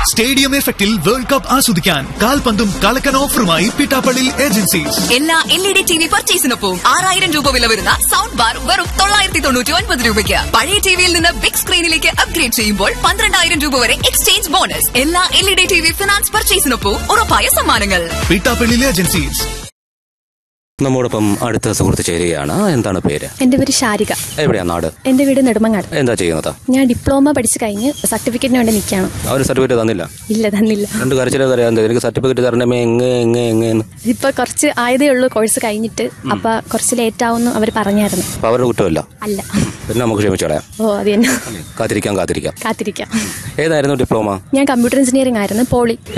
stadium എഫക്റ്റിൽ world cup ആസ്വദിക്കാൻ കാൽപന്തും കളക്കൻ ഓഫറുമായി പിട്ടാപ്പള്ളി ഏജൻസീസ് എല്ലാ L E D T V പർച്ചേസിനൊപ്പം ആറായിരം രൂപ വില വരുന്ന സൗണ്ട് ബാർ വെറും തൊള്ളായിരത്തി തൊണ്ണൂറ്റി ഒൻപത് രൂപയ്ക്ക് പഴയ ടിവിയിൽ നിന്ന് ബിഗ് സ്ക്രീനിലേക്ക് അപ്ഗ്രേഡ് ചെയ്യുമ്പോൾ പന്ത്രണ്ടായിരം രൂപ വരെ എക്സ്ചേഞ്ച് ബോണസ് എല്ലാ L E D T V finance പർച്ചേസിനൊപ്പം ഉറപ്പായ സമ്മാനങ്ങൾ പിട്ടാപ്പള്ളി ഏജൻസീസ് നമ്മോടൊപ്പം അടുത്ത സുഹൃത്ത് ചേരുകയാണ് എന്താണ് പേര് എൻ്റെ പേര് ശാരിക എവിടെയാ നാട് എൻ്റെ വീട് നെടുമങ്ങാട് എന്താ ചെയ്യുന്നത് ഞാൻ ഡിപ്ലോമ പഠിച്ചു കഴിഞ്ഞ് സർട്ടിഫിക്കറ്റിന് വേണ്ടി നിൽക്കുകയാണ് അവർ സർട്ടിഫിക്കറ്റ് തന്നില്ല ഇല്ല തന്നില്ല രണ്ട് കരച്ചിലേ അറിയാം എനിക്ക് സർട്ടിഫിക്കറ്റ് തരണമേ എങ്ങ എങ്ങ എങ്ങന്ന് ഇപ്പൊ കുറച്ച് ആയതേ ഉള്ളൂ കോഴ്സ് കഴിഞ്ഞിട്ട് അപ്പൊ കുറച്ച് ലേറ്റ് ആവുമെന്ന് അവർ പറഞ്ഞായിരുന്നു അപ്പൊ അവരുടെ കുറ്റമല്ല അല്ല പിന്നെ നമുക്ക് ക്ഷമിച്ചോളയാം ഓ അത് തന്നെ കാത്തിരിക്കാം കാത്തിരിക്കാം കാത്തിരിക്കാം ഏതായിരുന്നു ഡിപ്ലോമ ഞാൻ കമ്പ്യൂട്ടർ എഞ്ചിനീയറിംഗ് ആയിരുന്നു പോളി